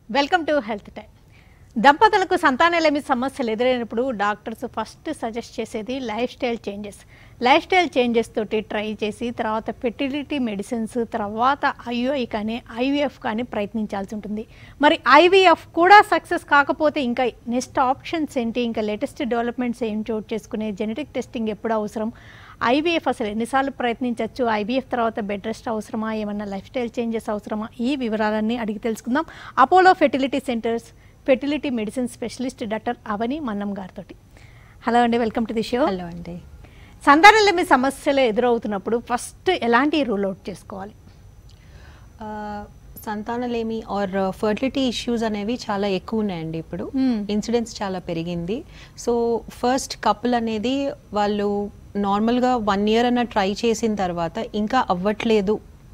Welcome to health time దంపతులకు సంతానలేమి సమస్యలు ఎదురైనప్పుడు డాక్టర్స్ ఫస్ట్ సజెస్ట్ చేసేది life style changes life style changes తోటి ట్రై చేసి తర్వాత ఫెర్టిలిటీ మెడిసిన్స్ తర్వాత ఐఓఐ కానీ ఐవీఎఫ్ కానీ ప్రయత్నించాల్సి ఉంటుంది మరి ఐవీఎఫ్ కూడా సక్సెస్ కాకపోతే ఇంకా నెక్స్ట్ ఆప్షన్స్ ఏంటి ఇంకా లేటెస్ట్ డెవలప్మెంట్స్ ఏం చోటు చేసుకునే జెనెటిక్ టెస్టింగ్ ఎప్పుడు అవసరం ఐవీఎఫ్ అసలు ఎన్నిసార్లు ప్రయత్నించవచ్చు ఐవీఎఫ్ తర్వాత బెడ్ రెస్ట్ అవసరమా ఏమన్నా లైఫ్ స్టైల్ చేంజెస్ అవసరమా ఈ వివరాలన్నీ అడిగి తెలుసుకుందాం Apollo fertility centers fertility medicine specialist doctor Avani Mannam గారితో హలో అండి welcome to the show hello అండి సంతానలేమి సమస్యలు ఎదురవుతున్నప్పుడు ఫస్ట్ ఎలాంటి రూల్ అవుట్ చేసుకోవాలి ఆ, సంతానలేమి ఆర్ ఫర్టిలిటీ ఇష్యూస్ అనేవి చాలా ఎక్కువ ఉన్నాయండి ఇప్పుడు Hmm. ఇన్సిడెన్స్ చాలా పెరిగింది సో ఫస్ట్ కపుల్ అనేది వాళ్ళు నార్మల్గా వన్ ఇయర్ అన్న ట్రై చేసిన తర్వాత ఇంకా అవ్వట్లేదు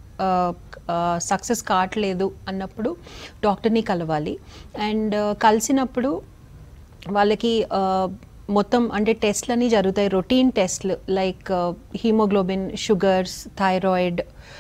సక్సెస్ కావట్లేదు అన్నప్పుడు డాక్టర్ని కలవాలి అండ్ కలిసినప్పుడు వాళ్ళకి ఆ, మొత్తం అంటే టెస్ట్లన్నీ జరుగుతాయి రొటీన్ టెస్ట్లు లైక్ హీమోగ్లోబిన్ షుగర్స్ థైరాయిడ్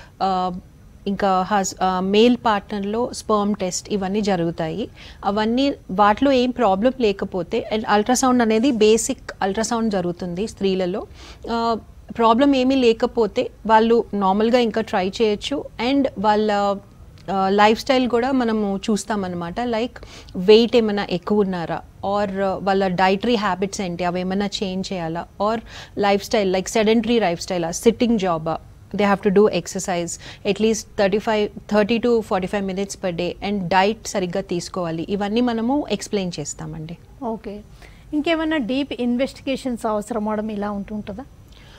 ఇంకా హస్ మేల్ పార్ట్నర్లో స్పర్మ్ టెస్ట్ ఇవన్నీ జరుగుతాయి అవన్నీ వాటిలో ఏం ప్రాబ్లం లేకపోతే అండ్ అల్ట్రాసౌండ్ అనేది బేసిక్ అల్ట్రాసౌండ్ జరుగుతుంది స్త్రీలలో ప్రాబ్లం ఏమీ లేకపోతే వాళ్ళు నార్మల్గా ఇంకా ట్రై చేయొచ్చు అండ్ వాళ్ళ లైఫ్ స్టైల్ కూడా మనము చూస్తామన్నమాట లైక్ వెయిట్ ఏమైనా ఎక్కువ ఉన్నారా ఆర్ వాళ్ళ డైటరీ హ్యాబిట్స్ ఏంటి అవి ఏమైనా చేంజ్ చేయాలా or life style like sedentary life స్టైలా సిట్టింగ్ జాబా they have to do exercise at least thirty five thirty two forty five minutes per day and diet సరిగ్గా తీసుకోవాలి ఇవన్నీ మనము ఎక్స్ప్లెయిన్ చేస్తామండి ఓకే ఇంకేమైనా డీప్ ఇన్వెస్టిగేషన్స్ అవసరం అవడం ఇలా ఉంటుంటుందా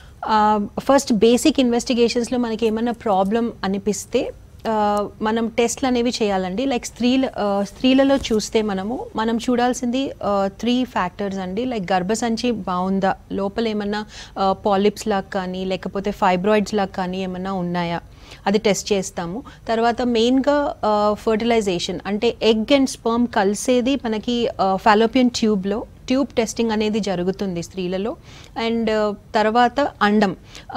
ఫస్ట్ బేసిక్ ఇన్వెస్టిగేషన్స్లో మనకి ఏమైనా ప్రాబ్లం అనిపిస్తే ఆ, మనం టెస్ట్లు అనేవి చేయాలండి లైక్ స్త్రీల ఆ, స్త్రీలలో చూస్తే మనము మనం చూడాల్సింది త్రీ ఫ్యాక్టర్స్ అండి లైక్ గర్భసంచి బాగుందా లోపల ఏమన్నా పాలిప్స్ లాగా కానీ లేకపోతే ఫైబ్రాయిడ్స్ లాగా కానీ ఏమన్నా ఉన్నాయా అది టెస్ట్ చేస్తాము తర్వాత మెయిన్గా ఫర్టిలైజేషన్ అంటే ఎగ్ అండ్ స్పర్మ్ కలిసేది మనకి ఫాలోపియన్ ట్యూబ్లో ట్యూబ్ టెస్టింగ్ అనేది జరుగుతుంది స్త్రీలలో అండ్ తర్వాత అండం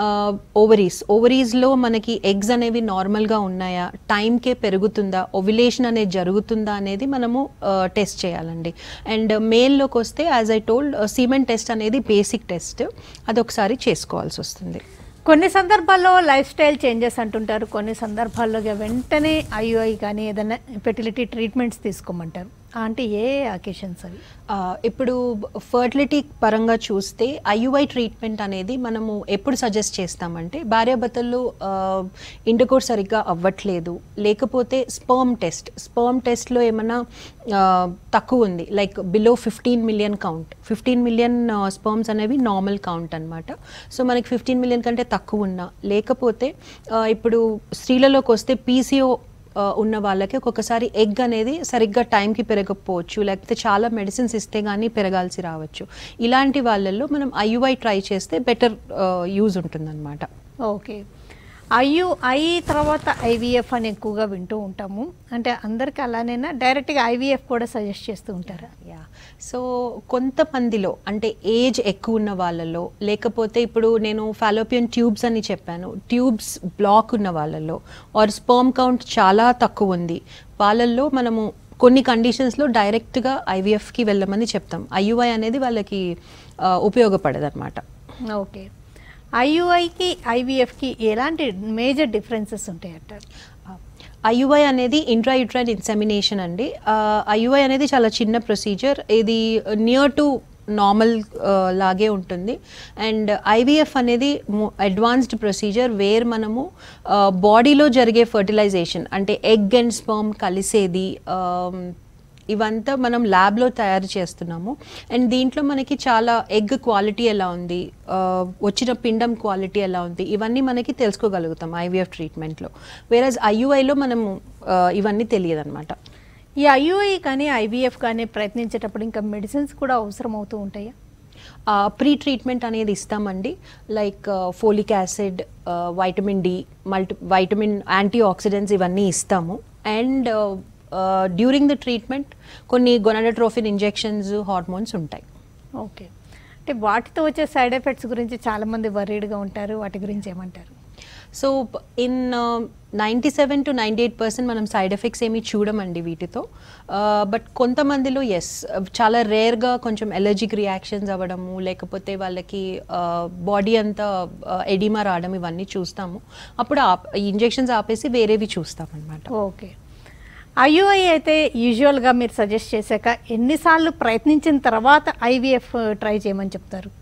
ఓవరీస్ ఓవరీస్లో మనకి ఎగ్స్ అనేవి నార్మల్గా ఉన్నాయా టైంకే పెరుగుతుందా ఓవిలేషన్ అనేది జరుగుతుందా అనేది మనము టెస్ట్ చేయాలండి అండ్ మేల్లోకి వస్తే as I told semen test అనేది బేసిక్ టెస్ట్ అదొకసారి చేసుకోవాల్సి వస్తుంది కొన్ని సందర్భాల్లో లైఫ్ స్టైల్ చేంజెస్ అంటుంటారు కొన్ని సందర్భాల్లో ఇక వెంటనే ఐఓఐ కానీ ఏదైనా ఫెర్టిలిటీ ట్రీట్మెంట్స్ తీసుకోమంటారు అంటే ఏ అకేషన్స్ అవి ఆ, ఇప్పుడు ఫర్టిలిటీ పరంగా చూస్తే ఐయుఐ ట్రీట్మెంట్ అనేది మనము ఎప్పుడు సజెస్ట్ చేస్తామంటే భార్యాభర్తలు ఇంటర్కోర్స్ సరిగ్గా అవ్వట్లేదు లేకపోతే స్పర్మ్ టెస్ట్ స్పర్మ్ టెస్ట్లో ఏమైనా ఆ, తక్కువ ఉంది like below fifteen million count fifteen million sperms అనేవి నార్మల్ కౌంట్ అనమాట సో మనకి ఫిఫ్టీన్ మిలియన్ కంటే తక్కువ ఉన్నా లేకపోతే ఆ, ఇప్పుడు స్త్రీలలోకి వస్తే పీసీఓ ఆ, ఉన్న వాళ్ళకి ఒక్కొక్కసారి ఎగ్ అనేది సరిగ్గా టైంకి పెరగకపోవచ్చు లేకపోతే చాలా మెడిసిన్స్ ఇస్తే కానీ పెరగాల్సి రావచ్చు ఇలాంటి వాళ్ళల్లో మనం ఐయుఐ ట్రై చేస్తే బెటర్ యూజ్ ఉంటుందన్నమాట ఓకే ఐయు ఐ తర్వాత ఐవీఎఫ్ అని ఎక్కువగా వింటూ ఉంటాము అంటే అందరికీ అలానేనా డైరెక్ట్గా ఐవీఎఫ్ కూడా సజెస్ట్ చేస్తూ ఉంటారా యా సో కొంతమందిలో అంటే ఏజ్ ఎక్కువ ఉన్న వాళ్ళలో లేకపోతే ఇప్పుడు నేను ఫాలోపియన్ ట్యూబ్స్ అని చెప్పాను ట్యూబ్స్ బ్లాక్ ఉన్న వాళ్ళలో ఆర్ స్పర్మ్ కౌంట్ చాలా తక్కువ ఉంది వాళ్ళల్లో మనము కొన్ని కండిషన్స్లో డైరెక్ట్గా ఐవీఎఫ్కి వెళ్ళమని చెప్తాం ఐయుఐ అనేది వాళ్ళకి ఉపయోగపడదు అనమాట ఓకే ఐయుఐకి ఐవీఎఫ్కి ఎలాంటి మేజర్ డిఫరెన్సెస్ ఉంటాయి అంటారు ఐయుఐ అనేది ఇంట్రా యూట్రైన్ ఇన్సెమినేషన్ అండి ఐయుఐ అనేది చాలా చిన్న ప్రొసీజర్ ఇది నియర్ టు నార్మల్ లాగే ఉంటుంది అండ్ ఐవీఎఫ్ అనేది అడ్వాన్స్డ్ ప్రొసీజర్ వేర్ మనము బాడీలో జరిగే ఫర్టిలైజేషన్ అంటే ఎగ్ అండ్ స్పర్మ్ కలిసేది um, ఇవంతా మనం ల్యాబ్లో తయారు చేస్తున్నాము అండ్ దీంట్లో మనకి చాలా ఎగ్ క్వాలిటీ ఎలా ఉంది ఆ, వచ్చిన పిండం క్వాలిటీ ఎలా ఉంది ఇవన్నీ మనకి తెలుసుకోగలుగుతాం ఐవీఎఫ్ ట్రీట్మెంట్లో వేరస్ ఐయుఐలో మనము ఆ, ఇవన్నీ తెలియదు అనమాట ఈ ఐయుఐ కానీ ఐవీఎఫ్ కానీ ప్రయత్నించేటప్పుడు ఇంకా మెడిసిన్స్ కూడా అవసరం అవుతూ ఉంటాయా ప్రీ ట్రీట్మెంట్ అనేది ఇస్తామండి like folic acid vitamin D multi vitamin anti oxidants ఇవన్నీ ఇస్తాము అండ్ డ్యూరింగ్ ద ట్రీట్మెంట్ కొన్ని గొనడట్రోఫిన్ ఇంజెక్షన్స్ హార్మోన్స్ ఉంటాయి ఓకే అంటే వాటితో వచ్చే సైడ్ ఎఫెక్ట్స్ గురించి చాలామంది వరీడ్గా ఉంటారు వాటి గురించి ఏమంటారు so in ninety seven to ninety eight percent మనం సైడ్ ఎఫెక్ట్స్ ఏమీ చూడమండి వీటితో బట్ కొంతమందిలో ఎస్ చాలా రేర్గా కొంచెం ఎలర్జిక్ రియాక్షన్స్ అవ్వడము లేకపోతే వాళ్ళకి బాడీ అంతా ఎడిమా రావడం ఇవన్నీ చూస్తాము అప్పుడు ఆప్ ఇంజెక్షన్స్ ఆపేసి వేరేవి చూస్తామన్నమాట ఓకే ఐయుఐ అయితే యూజువల్గా మీరు సజెస్ట్ చేశాక ఎన్నిసార్లు ప్రయత్నించిన తర్వాత ఐవీఎఫ్ ట్రై చేయమని చెప్తారు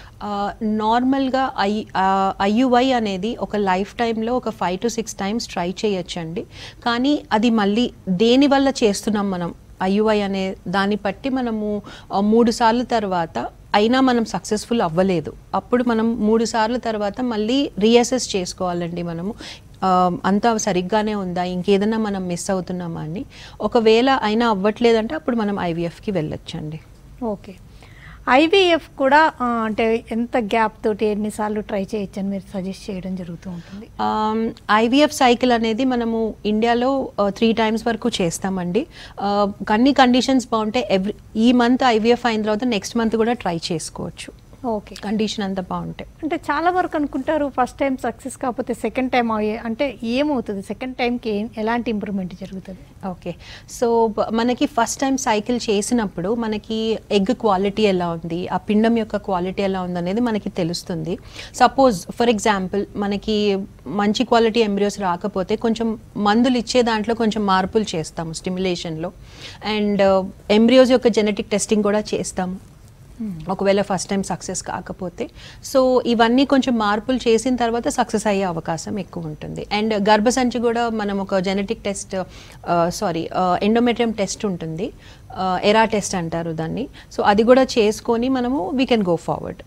నార్మల్గా ఐ ఐయుఐ అనేది ఒక లైఫ్ టైంలో ఒక five to six times try చేయొచ్చండి కానీ అది మళ్ళీ దేని వల్ల చేస్తున్నాం మనం ఐయుఐ అనే దాన్ని బట్టి మనము ఆ, మూడు సార్లు తర్వాత అయినా మనం సక్సెస్ఫుల్ అవ్వలేదు అప్పుడు మనం మూడు సార్లు తర్వాత మళ్ళీ రీఅసెస్ చేసుకోవాలండి మనము ఆ, అంతా సరిగ్గానే ఉందా ఇంకేదైనా మనం మిస్ అవుతున్నామా అని ఒకవేళ అయినా అవ్వట్లేదంటే అప్పుడు మనం ఐవీఎఫ్కి వెళ్ళొచ్చండి ఓకే ఐవీఎఫ్ కూడా ఆ, అంటే ఎంత గ్యాప్ తోటి ఎన్నిసార్లు ట్రై చేయొచ్చు అని మీరు సజెస్ట్ చేయడం జరుగుతూ ఉంటుంది ఐవీఎఫ్ సైకిల్ అనేది మనము ఇండియాలో త్రీ టైమ్స్ వరకు చేస్తామండి ఆ, అన్ని కండిషన్స్ బాగుంటే ఎవ్రీ ఈ మంత్ ఐవీఎఫ్ అయిన తర్వాత నెక్స్ట్ మంత్ కూడా ట్రై చేసుకోవచ్చు ఓకే కండిషన్ అంతా బాగుంటే అంటే చాలా వరకు అనుకుంటారు ఫస్ట్ టైం సక్సెస్ కాకపోతే సెకండ్ టైం అయ్యే అంటే ఏమవుతుంది సెకండ్ టైంకి ఏం ఎలాంటి ఇంప్రూవ్మెంట్ జరుగుతుంది ఓకే సో బ- మనకి ఫస్ట్ టైం సైకిల్ చేసినప్పుడు మనకి ఎగ్ క్వాలిటీ ఎలా ఉంది ఆ పిండం యొక్క క్వాలిటీ ఎలా ఉంది అనేది మనకి తెలుస్తుంది సపోజ్ ఫర్ ఎగ్జాంపుల్ మనకి మంచి క్వాలిటీ ఎంబ్రియోస్ రాకపోతే కొంచెం మందులు ఇచ్చే దాంట్లో కొంచెం మార్పులు చేస్తాము స్టిమ్యులేషన్లో అండ్ ఎంబ్రియోస్ యొక్క జెనెటిక్ టెస్టింగ్ కూడా చేస్తాము ఒకవేళ ఫస్ట్ టైం సక్సెస్ కాకపోతే సో ఇవన్నీ కొంచెం మార్పులు చేసిన తర్వాత సక్సెస్ అయ్యే అవకాశం ఎక్కువ ఉంటుంది అండ్ గర్భసంచి కూడా మనం ఒక genetic test sorry endometrium test ఉంటుంది ఎరా టెస్ట్ అంటారు దాన్ని సో అది కూడా చేసుకొని మనము we can go forward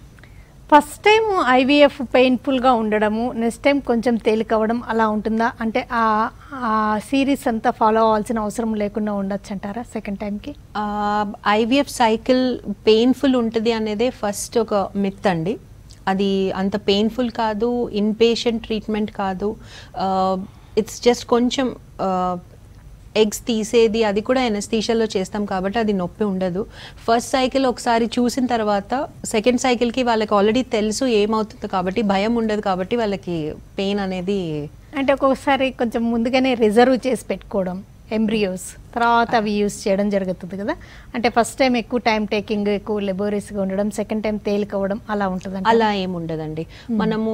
first time IVF పెయిన్ఫుల్గా ఉండడము నెక్స్ట్ టైం కొంచెం తేలిక అవ్వడం అలా ఉంటుందా అంటే ఆ ఆ సిరీస్ అంతా ఫాలో అవ్వాల్సిన అవసరం లేకుండా ఉండొచ్చు అంటారా సెకండ్ టైంకి ఐవీఎఫ్ సైకిల్ పెయిన్ఫుల్ ఉంటుంది అనేదే ఫస్ట్ ఒక మిత్ అండి అది అంత పెయిన్ఫుల్ కాదు ఇన్పేషెంట్ ట్రీట్మెంట్ కాదు ఇట్స్ జస్ట్ కొంచెం ఎగ్స్ తీసేది అది కూడా ఎనస్థీషియాలో చేస్తాం కాబట్టి అది నొప్పి ఉండదు ఫస్ట్ సైకిల్ ఒకసారి చూసిన తర్వాత సెకండ్ సైకిల్కి వాళ్ళకి ఆల్రెడీ తెలుసు ఏమవుతుంది కాబట్టి భయం ఉండదు కాబట్టి వాళ్ళకి పెయిన్ అనేది అంటే ఒక్కొక్కసారి కొంచెం ముందుగానే రిజర్వ్ చేసి పెట్టుకోవడం ఎంబ్రియోస్ తర్వాత అవి యూస్ చేయడం జరుగుతుంది కదా అంటే ఫస్ట్ టైం ఎక్కువ టైం టేకింగ్ ఎక్కువ లెబోరియస్గా ఉండడం సెకండ్ టైం తేలిక అవ్వడం అలా ఉంటుంది అలా ఏముండదండి మనము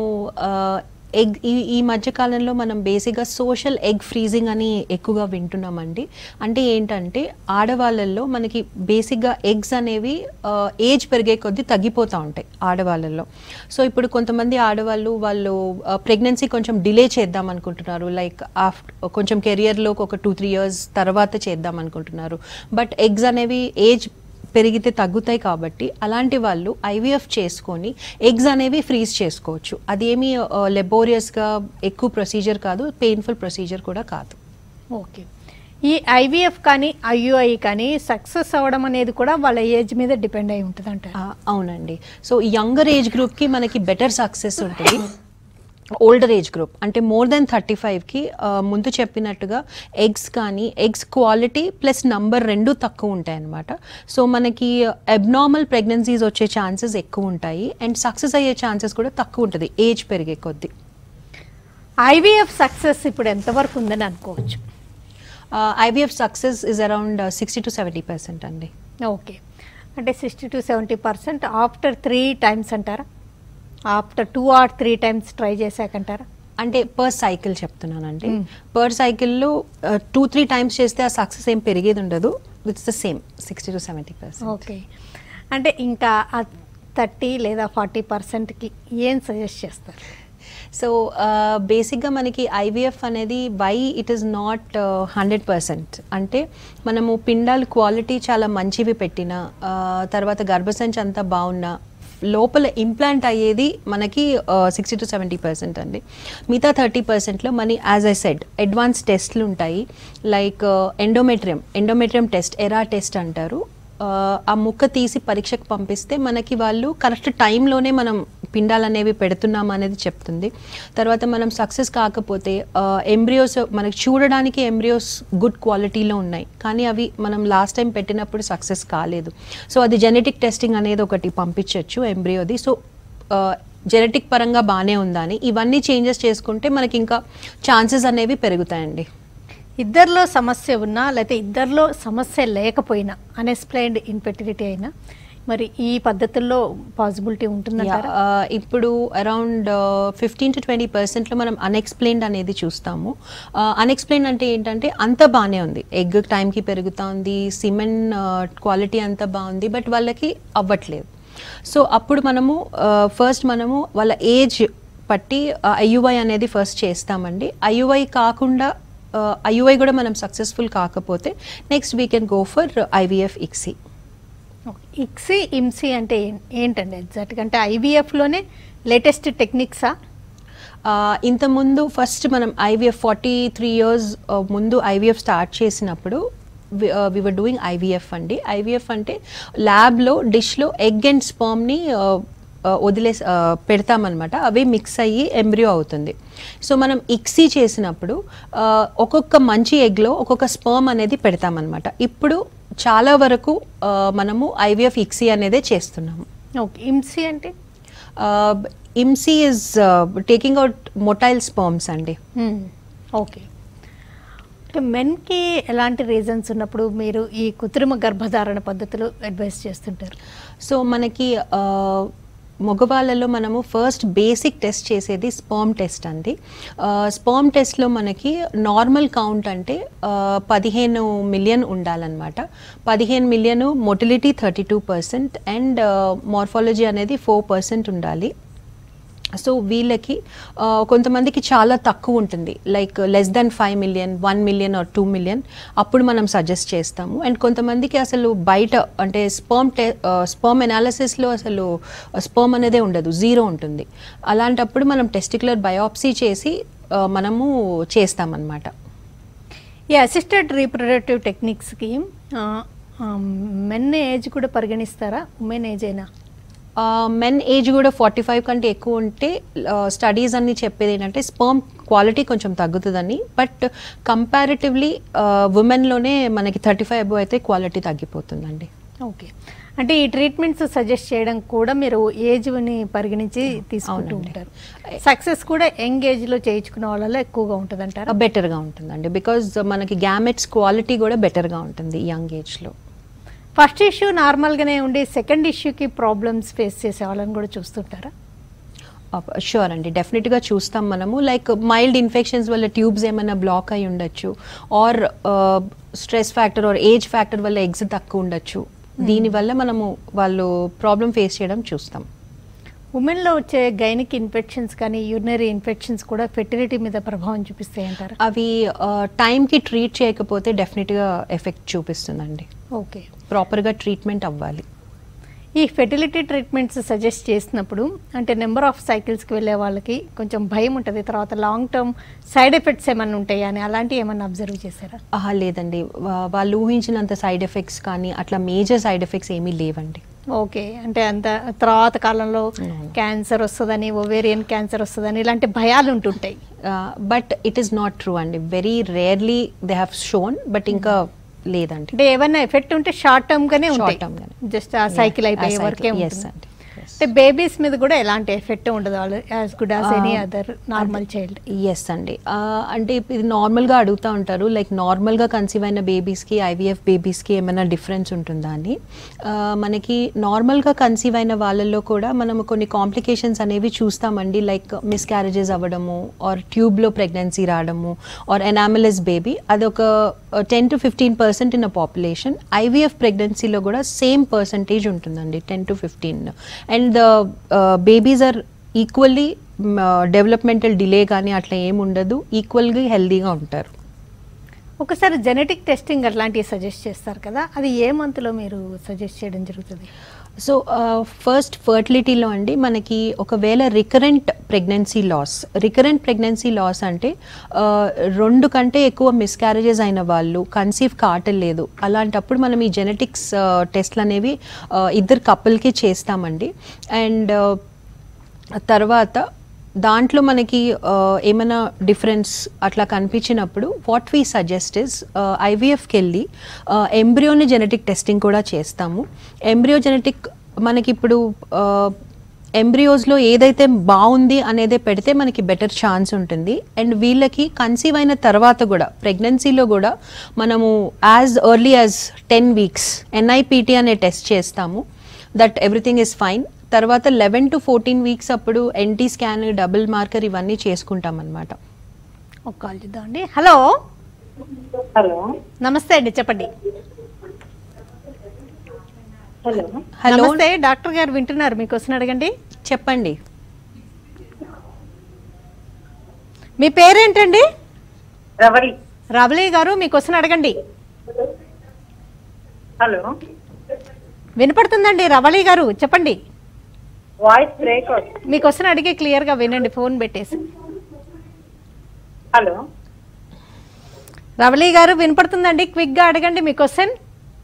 ఎగ్ ఈ ఈ మధ్య కాలంలో మనం బేసిక్గా సోషల్ ఎగ్ ఫ్రీజింగ్ అని ఎక్కువగా వింటున్నామండి అంటే ఏంటంటే ఆడవాళ్ళల్లో మనకి బేసిక్గా ఎగ్స్ అనేవి ఏజ్ పెరిగే కొద్దీ తగ్గిపోతూ ఉంటాయి ఆడవాళ్ళల్లో సో ఇప్పుడు కొంతమంది ఆడవాళ్ళు వాళ్ళు ప్రెగ్నెన్సీ కొంచెం డిలే చేద్దాం అనుకుంటున్నారు లైక్ ఆఫ్టర్ కొంచెం కెరియర్లో ఒక టూ త్రీ ఇయర్స్ తర్వాత చేద్దాం అనుకుంటున్నారు బట్ ఎగ్స్ అనేవి ఏజ్ పెరిగితే తగ్గుతాయి కాబట్టి అలాంటి వాళ్ళు ఐవీఎఫ్ చేసుకొని ఎగ్స్ అనేవి ఫ్రీజ్ చేసుకోవచ్చు అదేమి లెబోరియస్గా ఎక్కువ ప్రొసీజర్ కాదు పెయిన్ఫుల్ ప్రొసీజర్ కూడా కాదు ఓకే ఈ ఐవీఎఫ్ కానీ ఐయుఐ కానీ సక్సెస్ అవ్వడం అనేది కూడా వాళ్ళ ఏజ్ మీద డిపెండ్ అయి ఉంటుంది అంటారు ఆ, అవునండి సో యంగర్ ఏజ్ గ్రూప్కి మనకి బెటర్ సక్సెస్ ఉంటుంది ఓల్డర్ ఏజ్ గ్రూప్ అంటే మోర్ దెన్ థర్టీ ఫైవ్కి ముందు చెప్పినట్టుగా ఎగ్స్ కానీ ఎగ్స్ క్వాలిటీ ప్లస్ నంబర్ రెండు తక్కువ ఉంటాయి అన్నమాట సో మనకి అబ్నార్మల్ ప్రెగ్నెన్సీస్ వచ్చే ఛాన్సెస్ ఎక్కువ ఉంటాయి అండ్ సక్సెస్ అయ్యే ఛాన్సెస్ కూడా తక్కువ ఉంటుంది ఏజ్ పెరిగే కొద్దీ ఐవీఎఫ్ సక్సెస్ ఇప్పుడు ఎంతవరకు ఉందని అనుకోవచ్చు IVF success is around sixty to seventy percent అండి ఓకే అంటే sixty to seventy percent after three times అంటారా after two or three times try చేశాకంటారా అంటే పర్ సైకిల్ చెప్తున్నానండి Mm. పర్ సైకిల్లో టూ త్రీ టైమ్స్ చేస్తే ఆ సక్సెస్ ఏం పెరిగేది ఉండదు it's the same sixty to seventy percent okay అంటే ఇంకా థర్టీ లేదా ఫార్టీ పర్సెంట్కి ఏం సజెస్ట్ చేస్తారు సో బేసిక్గా మనకి ఐవీఎఫ్ అనేది why it is not hundred percent అంటే మనము పిండాలు క్వాలిటీ చాలా మంచివి పెట్టిన తర్వాత గర్భసంచి అంతా బాగున్నా లోపల ఇంప్లాంట్ అయ్యేది మనకి సిక్స్టీ టు సెవెంటీ పర్సెంట్ అండి మిగతా థర్టీ పర్సెంట్లో మనీ యాజ్ ఐ సెడ్ అడ్వాన్స్ టెస్ట్లు ఉంటాయి like endometrium endometrium test ERA test అంటారు ఆ, ఆ ముక్క తీసి పరీక్షకు పంపిస్తే మనకి వాళ్ళు కరెక్ట్ టైంలోనే మనం పిండాలు అనేవి పెడుతున్నాం అనేది చెప్తుంది తర్వాత మనం సక్సెస్ కాకపోతే ఎంబ్రియోస్ మనకి చూడడానికి ఎంబ్రియోస్ గుడ్ క్వాలిటీలో ఉన్నాయి కానీ అవి మనం లాస్ట్ టైం పెట్టినప్పుడు సక్సెస్ కాలేదు సో అది జెనెటిక్ టెస్టింగ్ అనేది ఒకటి పంపించవచ్చు ఎంబ్రియోది సో జెనెటిక్ పరంగా బాగానే ఉందా అని ఇవన్నీ చేంజెస్ చేసుకుంటే మనకి ఇంకా ఛాన్సెస్ అనేవి పెరుగుతాయండి ఇద్దరిలో సమస్య ఉన్నా లేకపోతే ఇద్దరిలో సమస్య లేకపోయినా అన్ఎక్స్ప్లెయిన్డ్ ఇన్ఫెర్టిలిటీ అయినా మరి ఈ పద్ధతుల్లో పాసిబిలిటీ ఉంటుందంటారా Yeah, uh, ఇప్పుడు అరౌండ్ ఫిఫ్టీన్ టు ట్వంటీ పర్సెంట్లో మనం అన్ఎక్స్ప్లెయిన్డ్ అనేది చూస్తాము అన్ఎక్స్ప్లెయిన్ అంటే ఏంటంటే అంత బాగానే ఉంది ఎగ్ టైంకి పెరుగుతా ఉంది సిమెంట్ క్వాలిటీ అంత బాగుంది బట్ వాళ్ళకి అవ్వట్లేదు సో అప్పుడు మనము ఫస్ట్ మనము వాళ్ళ ఏజ్ పట్టి ఐయుఐ అనేది ఫస్ట్ చేస్తామండి ఐయుఐ కాకుండా ఐయుఐ కూడా మనం సక్సెస్ఫుల్ కాకపోతే next we can go for IVF ICSI ICSI IMSI అంటే ఏం- ఏంటండి ఎగ్జాక్ట్గా అంటే ఐవీఎఫ్లోనే లేటెస్ట్ టెక్నిక్సా ఆ, ఇంతకుముందు ఫస్ట్ మనం ఐవీఎఫ్ ఫార్టీ త్రీ ఇయర్స్ ముందు ఐవీఎఫ్ స్టార్ట్ చేసినప్పుడు వివర్ డూయింగ్ ఐవీఎఫ్ అండి ఐవీఎఫ్ అంటే ల్యాబ్లో డిష్లో ఎగ్ అండ్ స్పర్మ్ని వదిలే పెడతామన్నమాట అవి మిక్స్ అయ్యి ఎంబ్రియో అవుతుంది సో మనం ఇక్సీ చేసినప్పుడు ఆ, ఒక్కొక్క మంచి ఎగ్లో ఒక్కొక్క స్పర్మ్ అనేది పెడతామన్నమాట ఇప్పుడు చాలా వరకు ఆ, మనము ఐవీఎఫ్ ఇక్సీ అనేదే చేస్తున్నాము ఓకే ఇమ్సీ అంటే IMSI is taking out motile sperms అండి ఓకే అంటే మెన్కి ఎలాంటి రీజన్స్ ఉన్నప్పుడు మీరు ఈ కృత్రిమ గర్భధారణ పద్ధతులు అడ్వైస్ చేస్తుంటారు సో మనకి ఆ, మగవాళ్ళలో మనము ఫస్ట్ బేసిక్ టెస్ట్ చేసేది స్పర్మ్ టెస్ట్ అండి స్పర్మ్ టెస్ట్లో మనకి నార్మల్ కౌంట్ అంటే ఆ, పదిహేను మిలియన్ ఉండాలన్నమాట పదిహేను million motility thirty two percent and morphology అనేది ఫోర్ పర్సెంట్ ఉండాలి సో వీళ్ళకి ఆ, కొంతమందికి చాలా తక్కువ ఉంటుంది like less than five million one million or two million అప్పుడు మనం సజెస్ట్ చేస్తాము అండ్ కొంతమందికి అసలు బయట అంటే స్పర్మ్ టె స్పర్మ్ ఎనాలిసిస్లో అసలు స్పర్మ్ అనేదే ఉండదు జీరో ఉంటుంది అలాంటప్పుడు మనం టెస్టికులర్ బయాప్సీ చేసి ఆ, మనము చేస్తామన్నమాట ఈ అసిస్టెడ్ రీప్రొడక్టివ్ టెక్నిక్స్కి మెన్ ఏజ్ కూడా పరిగణిస్తారా ఉమెన్ ఏజ్ అయినా మెన్ ఏజ్ కూడా ఫార్టీ ఫైవ్ కంటే ఎక్కువ ఉంటే స్టడీస్ అన్ని చెప్పేది ఏంటంటే స్పర్మ్ క్వాలిటీ కొంచెం తగ్గుతుందని బట్ కంపారిటివ్లీ ఉమెన్లోనే మనకి థర్టీ ఫైవ్ అబో అయితే క్వాలిటీ తగ్గిపోతుందండి ఓకే అంటే ఈ ట్రీట్మెంట్స్ సజెస్ట్ చేయడం కూడా మీరు ఏజ్ని పరిగణించి తీసుకుంటూ అవునండి. ఉంటారు సక్సెస్ కూడా యంగ్ ఏజ్లో చేయించుకున్న వాళ్ళలో ఎక్కువగా ఉంటుంది అంటారా బెటర్గా ఉంటుందండి బికాజ్ మనకి గ్యామెట్స్ క్వాలిటీ కూడా బెటర్గా ఉంటుంది యంగ్ ఏజ్లో ఫస్ట్ ఇష్యూ నార్మల్గానే ఉండి సెకండ్ ఇష్యూకి ప్రాబ్లమ్స్ ఫేస్ చేసే వాళ్ళని కూడా చూస్తుంటారా షూర్ అండి డెఫినెట్గా చూస్తాం మనము లైక్ మైల్డ్ ఇన్ఫెక్షన్స్ వల్ల ట్యూబ్స్ ఏమైనా బ్లాక్ అయి ఉండొచ్చు or stress factor or age factor వల్ల ఎగ్స్ తక్కువ ఉండొచ్చు దీనివల్ల మనము వాళ్ళు ప్రాబ్లం ఫేస్ చేయడం చూస్తాం ఉమెన్లో వచ్చే గైనిక్ ఇన్ఫెక్షన్స్ కానీ యూరినరీ ఇన్ఫెక్షన్స్ కూడా ఫెర్టిలిటీ మీద ప్రభావం చూపిస్తాయి అంటారా అవి టైంకి ట్రీట్ చేయకపోతే డెఫినెట్గా ఎఫెక్ట్ చూపిస్తుందండి ఓకే ప్రాపర్గా ట్రీట్మెంట్ అవ్వాలి ఈ ఫెర్టిలిటీ ట్రీట్మెంట్స్ సజెస్ట్ చేసినప్పుడు అంటే నెంబర్ ఆఫ్ సైకిల్స్కి వెళ్ళే వాళ్ళకి కొంచెం భయం ఉంటుంది తర్వాత లాంగ్ టర్మ్ సైడ్ ఎఫెక్ట్స్ ఏమైనా ఉంటాయా అని అలాంటివి ఏమైనా అబ్జర్వ్ చేశారా ఆహా లేదండి వా- వాళ్ళు ఊహించినంత సైడ్ ఎఫెక్ట్స్ కానీ అట్లా మేజర్ సైడ్ ఎఫెక్ట్స్ ఏమీ లేవండి ఓకే అంటే అంత తర్వాత కాలంలో No. క్యాన్సర్ వస్తుందని ఓవేరియన్ క్యాన్సర్ వస్తుందని ఇలాంటి భయాలు ఉంటుంటాయి but it is not true అండి very rarely they have shown but ఇంకా లేదండి అంటే ఏమైనా ఎఫెక్ట్ ఉంటే షార్ట్ టర్మ్ గానే Short ఉంటాయి term గానే. జస్ట్ ఆ సైకిల్ Yeah, అయిపోయే ఆ వరకే cycle, yes ఉంటుంది అండి, yes. అంటే బేబీస్ మీద కూడా ఎలాంటి ఎఫెక్ట్ ఉండదు వాళ్ళు as good as any other normal child ఎస్ అండి ఆ, అంటే ఇప్పుడు ఇది నార్మల్గా అడుగుతూ ఉంటారు లైక్ నార్మల్గా కన్సీవ్ అయిన బేబీస్కి ఐవీఎఫ్ బేబీస్కి ఏమైనా డిఫరెన్స్ ఉంటుందా అని ఆ, మనకి నార్మల్గా కన్సీవ్ అయిన వాళ్ళల్లో కూడా మనం కొన్ని కాంప్లికేషన్స్ అనేవి చూస్తామండి లైక్ మిస్క్యారేజెస్ అవ్వడము ఆర్ ట్యూబ్లో ప్రెగ్నెన్సీ రావడము ఆర్ ఎనామిలస్ బేబీ అదొక ten to fifteen percent in a population IVF ప్రెగ్నెన్సీలో కూడా సేమ్ పర్సంటేజ్ ఉంటుందండి ten to fifteen and the babies are equally developmental delay కానీ అట్లా ఏమి ఉండదు ఈక్వల్గా హెల్దీగా ఉంటారు ఒకసారి జెనెటిక్ టెస్టింగ్ అట్లాంటివి సజెస్ట్ చేస్తారు కదా అది ఏ మంత్లో మీరు సజెస్ట్ చేయడం జరుగుతుంది సో ఫస్ట్ ఫర్టిలిటీలో అండి మనకి ఒకవేళ recurrent pregnancy loss recurrent pregnancy loss అంటే ఆ, రెండు కంటే ఎక్కువ మిస్క్యారేజెస్ అయిన వాళ్ళు కన్సీవ్ కావట్లేదు అలాంటప్పుడు మనం ఈ జెనెటిక్స్ టెస్ట్లు అనేవి ఆ, ఇద్దరు కపుల్కి చేస్తామండి అండ్ తర్వాత దాంట్లో మనకి ఆ, ఏమైనా డిఫరెన్స్ అట్లా కనిపించినప్పుడు వాట్ వీ సజెస్ట్ ఇస్ ఐవీఎఫ్కి వెళ్ళి ఎంబ్రియోని జెనెటిక్ టెస్టింగ్ కూడా చేస్తాము ఎంబ్రియో జెనెటిక్ మనకి ఇప్పుడు ఎంబ్రియోస్లో ఏదైతే బాగుంది అనేది పెడితే మనకి బెటర్ ఛాన్స్ ఉంటుంది అండ్ వీళ్ళకి కన్సీవ్ అయిన తర్వాత కూడా ప్రెగ్నెన్సీలో కూడా మనము as early as ten weeks NIPT అనే టెస్ట్ చేస్తాము దట్ ఎవ్రీథింగ్ ఇస్ ఫైన్ తర్వాత లెవెన్ టు ఫోర్టీన్ వీక్స్ అప్పుడు ఎన్టీ స్కాన్ డబుల్ మార్కర్ ఇవన్నీ చేసుకుంటాం అనమాట ఒక కాల్ చూద్దామండి హలో హలో నమస్తే అండి చెప్పండి హలో హలో నమస్తే డాక్టర్ గారు వింటున్నారు మీకు వస్తున్న అడగండి చెప్పండి మీ పేరేంటండి రవలి రవలి గారు మీకు వస్తున్న అడగండి హలో వినపడుతుందండి రవళి గారు చెప్పండి వాయిస్ బ్రేక్ అవుతుంది మీకు వస్తున్న అడిగి క్లియర్గా వినండి ఫోన్ పెట్టేసి హలో రవళి గారు వినపడుతుందండి క్విక్గా అడగండి మీ క్వశ్చన్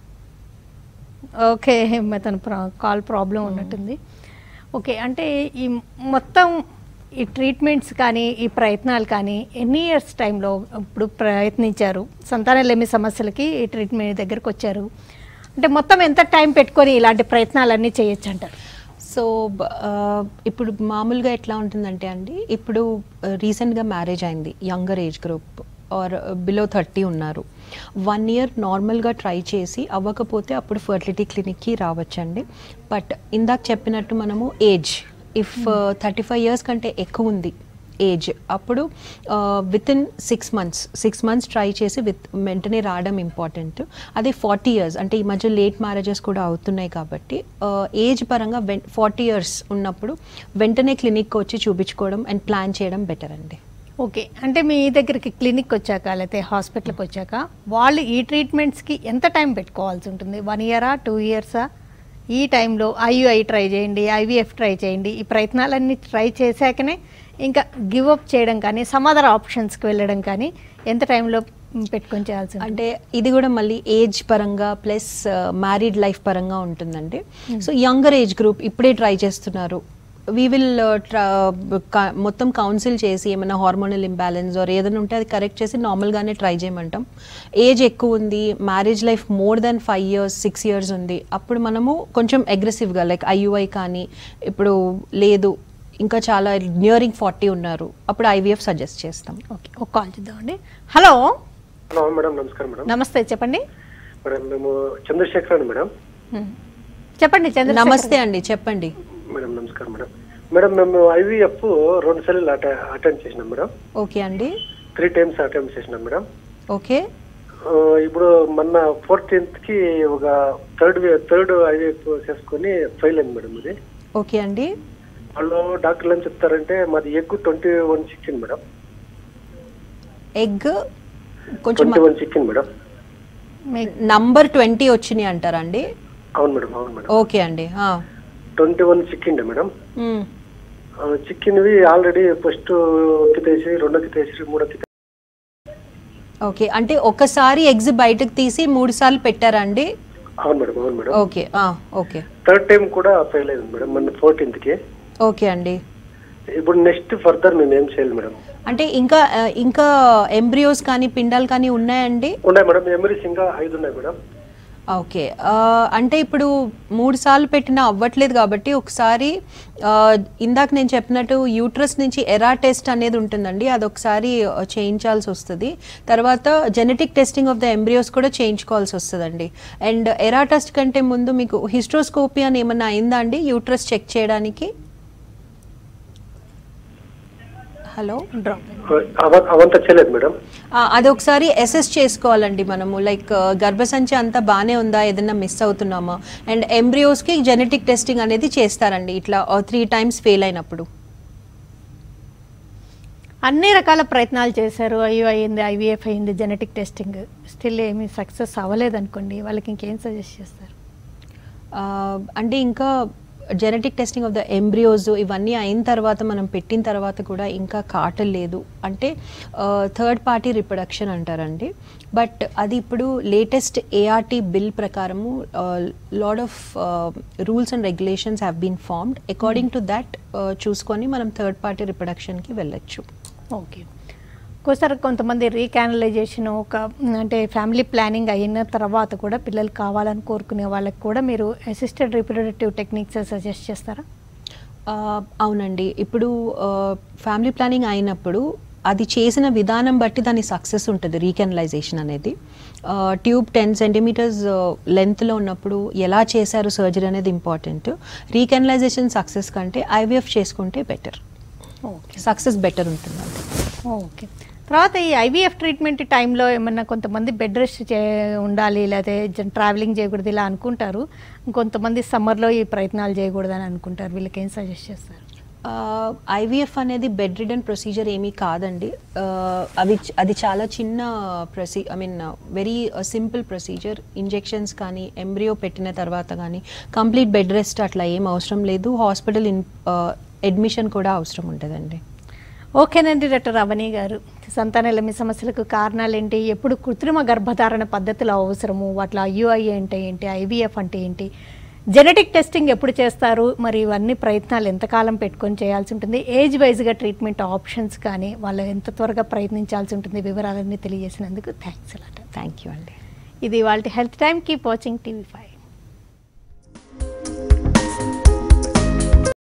ఓకే తన కాల్ ప్రాబ్లం ఉన్నట్టుంది ఓకే అంటే ఈ మొత్తం ఈ ట్రీట్మెంట్స్ కానీ ఈ ప్రయత్నాలు కానీ ఎన్ని ఇయర్స్ టైంలో ఇప్పుడు ప్రయత్నించారు సంతానలేమి సమస్యలకి ఈ ట్రీట్మెంట్ దగ్గరకు వచ్చారు అంటే మొత్తం ఎంత టైం పెట్టుకొని ఇలాంటి ప్రయత్నాలన్నీ చేయొచ్చు అంటారు సో బ- ఆ, ఇప్పుడు మామూలుగా ఎట్లా ఉంటుందంటే అండి ఇప్పుడు రీసెంట్గా మ్యారేజ్ అయింది younger age group or below thirty ఉన్నారు వన్ ఇయర్ నార్మల్గా ట్రై చేసి అవ్వకపోతే అప్పుడు ఫర్టిలిటీ క్లినిక్కి రావచ్చండి బట్ ఇందాక చెప్పినట్టు మనము age if thirty five years కంటే ఎక్కువ ఉంది ఏజ్ అప్పుడు within six months six months try చేసి విత్ వెంటనే రావడం ఇంపార్టెంట్ అదే ఫార్టీ ఇయర్స్ అంటే ఈ మధ్య లేట్ మ్యారేజెస్ కూడా అవుతున్నాయి కాబట్టి ఏజ్ పరంగా వెన్ ఫార్టీ ఇయర్స్ ఉన్నప్పుడు వెంటనే క్లినిక్ వచ్చి చూపించుకోవడం అండ్ ప్లాన్ చేయడం బెటర్ అండి ఓకే అంటే మీ దగ్గరికి క్లినిక్ వచ్చాక లేకపోతే హాస్పిటల్కి వచ్చాక వాళ్ళు ఈ ట్రీట్మెంట్స్కి ఎంత టైం పెట్టుకోవాల్సి ఉంటుంది వన్ ఇయరా టూ ఇయర్సా ఈ టైంలో ఐయుఐ ట్రై చేయండి ఐవీఎఫ్ ట్రై చేయండి ఈ ప్రయత్నాలన్నీ ట్రై చేశాకనే ఇంకా గివ్ అప్ చేయడం కానీ సమ్ అదర్ ఆప్షన్స్కి వెళ్ళడం కానీ ఎంత టైంలో పెట్టుకొని చేయాల్సి ఉంటుంది అంటే ఇది కూడా మళ్ళీ ఏజ్ పరంగా ప్లస్ మ్యారీడ్ లైఫ్ పరంగా ఉంటుందండి సో యంగర్ ఏజ్ గ్రూప్ ఇప్పుడే ట్రై చేస్తున్నారు వీ విల్ మొత్తం కౌన్సిల్ చేసి ఏమైనా హార్మోనల్ ఇంబ్యాలెన్స్ ఆర్ ఏదైనా ఉంటే అది కరెక్ట్ చేసి నార్మల్గానే ట్రై చేయమంటాం ఏజ్ ఎక్కువ ఉంది marriage life more than five years six years ఉంది అప్పుడు మనము కొంచెం అగ్రెసివ్గా లైక్ ఐయుఐ కానీ ఇప్పుడు లేదు ఇంకా చాలా నియరింగ్ ఫార్టీ ఉన్నారు అప్పుడు ఐవీఎఫ్ సజెస్ట్ చేస్తాం ఓకే ఒక కాల్ చూద్దామండి హలో హలో మేడం నమస్కారం మేడం నమస్తే చెప్పండి మేడం మేము చంద్రశేఖర్ అండి మేడం హ్మ్. చెప్పండి చంద్ర నమస్తే అండి చెప్పండి మేడం నమస్కారం మేడం మేడం మేము ఐవీఎఫ్ రెండు సార్లు అట అటెండ్ చేసినాం మేడం ఓకే అండి త్రీ టైమ్స్ అటెండ్ చేసినాం మేడం ఓకే ఆ, ఇప్పుడు మొన్న ఫోర్టీన్త్ కి ఒక థర్డ్ థర్డ్ ఐవీఎఫ్ చేసుకొని ఫెయిల్ అయింది మేడం ఇది ఓకే అండి వాళ్ళు డాక్టర్లు ఏం చెప్తారంటే మాది egg twenty one chicken madam egg కొంచెం ట్వంటీ వన్ చికెన్ మేడం మీ- నంబర్ ట్వంటీ వచ్చినాయి అంటారండి అవును మేడం అవును మేడం ఓకే అండి ఆ. ట్వంటీ వన్ చికెన్ మేడం మ్మ్. చికెన్వి ఆల్రెడీ ఫస్ట్ కితేసి రెండో కితేసి మూడో కితే ఓకే అంటే ఒకసారి ఎగ్స్ బయటకు తీసి మూడు సార్లు పెట్టారండి అవును మేడం అవును మేడం ఓకే ఆ, ఓకే థర్డ్ టైం కూడా ఫెయిల్ అయింది మేడం మొన్న ఫోర్టీన్త్ కి ఓకే అండి ఇప్పుడు నెక్స్ట్ ఫర్దర్ మేము ఏం చేయాలి మేడం అంటే ఇంకా ఆ, ఇంకా ఎంబ్రియోస్ కానీ పిండాలు కానీ ఉన్నాయండి ఉన్నాయి మేడం మెమరీస్ ఇంకా ఐదు ఉన్నాయి మేడం ఓకే ఆ, అంటే ఇప్పుడు మూడు సార్లు పెట్టినా అవ్వట్లేదు కాబట్టి ఒకసారి ఆ, ఇందాక నేను చెప్పినట్టు యూట్రస్ నుంచి ఎరా టెస్ట్ అనేది ఉంటుందండి అది ఒకసారి ఆ, చేయించాల్సి వస్తుంది తర్వాత genetic testing of the embryos కూడా చేయించుకోవాల్సి వస్తుందండి అండ్ ఎరా టెస్ట్ కంటే ముందు మీకు హిస్ట్రోస్కోపీ అని ఏమన్నా అయిందా అండి యూట్రస్ చెక్ చేయడానికి హలో డ్రాప్ అవ- అవంతా చేయలేదు మేడం ఆ, అది ఒకసారి అసెస్ చేసుకోవాలండి మనము లైక్ ఆ, గర్భసంచి అంతా బాగానే ఉందా ఏదైనా మిస్ అవుతున్నామా అండ్ ఎంబ్రియోస్కి జెనెటిక్ టెస్టింగ్ అనేది చేస్తారండి ఇట్లా త్రీ టైమ్స్ ఫెయిల్ అయినప్పుడు అన్ని రకాల ప్రయత్నాలు చేశారు అయ్యో అయ్యింది ఐవీఎఫ్ అయ్యింది జెనెటిక్ టెస్టింగ్ స్టిల్ ఏమీ సక్సెస్ అవ్వలేదు అనుకోండి వాళ్ళకి ఇంకేం సజెస్ట్ చేస్తారు ఆ, అంటే ఇంకా genetic testing of the embryos ఇవన్నీ అయిన తర్వాత మనం పెట్టిన తర్వాత కూడా ఇంకా కాటలేదు అంటే థర్డ్ పార్టీ రిప్రొడక్షన్ అంటారండి బట్ అది ఇప్పుడు లేటెస్ట్ ఏఆర్టీ బిల్ ప్రకారము lot of rules and regulations have been formed according to that చూసుకొని మనం థర్డ్ పార్టీ రిప్రొడక్షన్కి వెళ్ళొచ్చు ఓకే ఒక్కోసారి కొంతమంది రీకానలైజేషన్ ఒక అంటే ఫ్యామిలీ ప్లానింగ్ అయిన తర్వాత కూడా పిల్లలు కావాలని కోరుకునే వాళ్ళకి కూడా మీరు అసిస్టెడ్ రిప్రొడక్టివ్ టెక్నిక్స్ సజెస్ట్ చేస్తారా ఆ, అవునండి ఇప్పుడు ఫ్యామిలీ ప్లానింగ్ అయినప్పుడు అది చేసిన విధానం బట్టి దాని సక్సెస్ ఉంటుంది రీకెనలైజేషన్ అనేది ట్యూబ్ టెన్ సెంటీమీటర్స్ లెంత్లో ఉన్నప్పుడు ఎలా చేశారు సర్జరీ అనేది ఇంపార్టెంట్ రీకెనలైజేషన్ సక్సెస్ కంటే ఐవీఎఫ్ చేసుకుంటే బెటర్ ఓకే సక్సెస్ బెటర్ ఉంటుందండి ఓకే తర్వాత ఈ ఐవీఎఫ్ ట్రీట్మెంట్ టైంలో ఏమన్నా కొంతమంది బెడ్ రెస్ట్ చే ఉండాలి లేకపోతే ట్రావెలింగ్ చేయకూడదు ఇలా అనుకుంటారు ఇంకొంతమంది సమ్మర్లో ఈ ప్రయత్నాలు చేయకూడదు అని అనుకుంటారు వీళ్ళకి ఏం సజెస్ట్ చేస్తారు ఐవీఎఫ్ అనేది బెడ్ రిడన్ ప్రొసీజర్ ఏమీ కాదండి ఆ, అవి చ- అది చాలా చిన్న ప్రొసీ I mean very simple procedure injections కానీ ఎంబ్రియో పెట్టిన తర్వాత కానీ కంప్లీట్ బెడ్ రెస్ట్ అట్లా ఏం అవసరం లేదు హాస్పిటల్ ఇన్ అడ్మిషన్ కూడా అవసరం ఉంటుందండి ఓకేనండి డాక్టర్ రవణి గారు సంతానలేమి సమస్యలకు కారణాలు ఏంటి ఎప్పుడు కృత్రిమ గర్భధారణ పద్ధతులు అవసరము వాటిలో ఐయుఐ అంటే ఏంటి ఐవీఎఫ్ అంటే ఏంటి జెనెటిక్ టెస్టింగ్ ఎప్పుడు చేస్తారు మరి ఇవన్నీ ప్రయత్నాలు ఎంతకాలం పెట్టుకొని చేయాల్సి ఉంటుంది ఏజ్ వైజ్గా ట్రీట్మెంట్ ఆప్షన్స్ కానీ వాళ్ళు ఎంత త్వరగా ప్రయత్నించాల్సి ఉంటుంది వివరాలన్నీ తెలియజేసినందుకు థ్యాంక్స్ అలాట థ్యాంక్ యూ అండి ఇది వాళ్ళ health time keep watching TV five